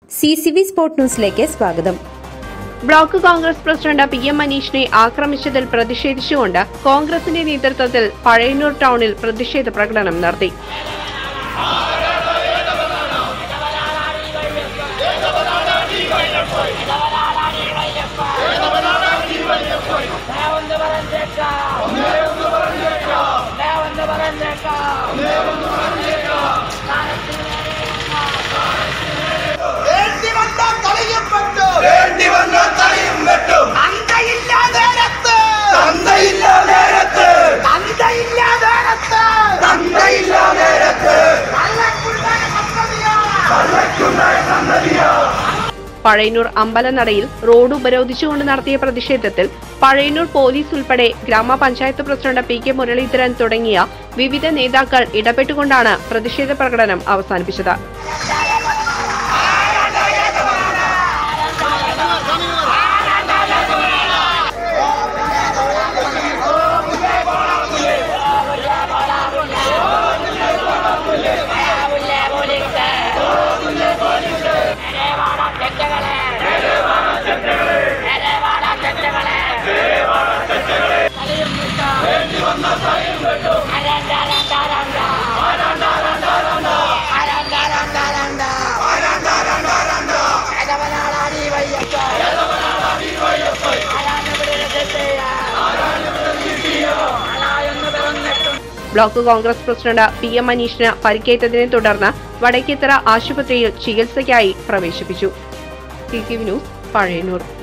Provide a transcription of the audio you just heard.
C C V sport ന്യൂസിലേക്ക് സ്വാഗതം block Congress president P M മനീഷിനെ ആക്രമിച്ചതിൽ പ്രതിഷേധിച്ചുകൊണ്ട് കോൺഗ്രസിന്റെ നേതൃത്വത്തിൽ പഴയന്നൂർ ടൗണിൽ പ്രതിഷേധ പ്രകടനം നടത്തി വേണ്ടി വന്ന തലയും വെട്ടും വേണ്ടി വന്ന തലയും വെട്ടും തന്തയില്ല നേരത്ത് തന്തയില്ല നേരത്ത് തന്തയില്ല നേരത്ത് തന്തയില്ല നേരത്ത് കള്ളക്കുണ്ടായ സന്തതിയാണ് കള്ളയ്ക്കുണ്ടായ സന്തതിയാ പഴയന്നൂർ അമ്പലനടയിൽ റോഡ് ഉപരോധിച്ചുകൊണ്ട് നടത്തിയ പ്രതിഷേധത്തിൽ പഴയന്നൂർ പോലീസ് ഉൾപ്പെടെ ഗ്രാമപഞ്ചായത്ത് പ്രസിഡന്റ് പി കെ മുരളീധരൻ തുടങ്ങിയ വിവിധ നേതാക്കൾ ഇടപെട്ടുകൊണ്ടാണ് പ്രതിഷേധ പ്രകടനം അവസാനിപ്പിച്ചത് block Congress president P M മനീഷിന് പരിക്കേറ്റതിനെ തുടർന്ന് വടക്കേത്തറ ആശുപത്രിയിൽ ചികിത്സയ്ക്കായി പ്രവേശിപ്പിച്ചു ടി ന്യൂസ് പഴയന്നൂർ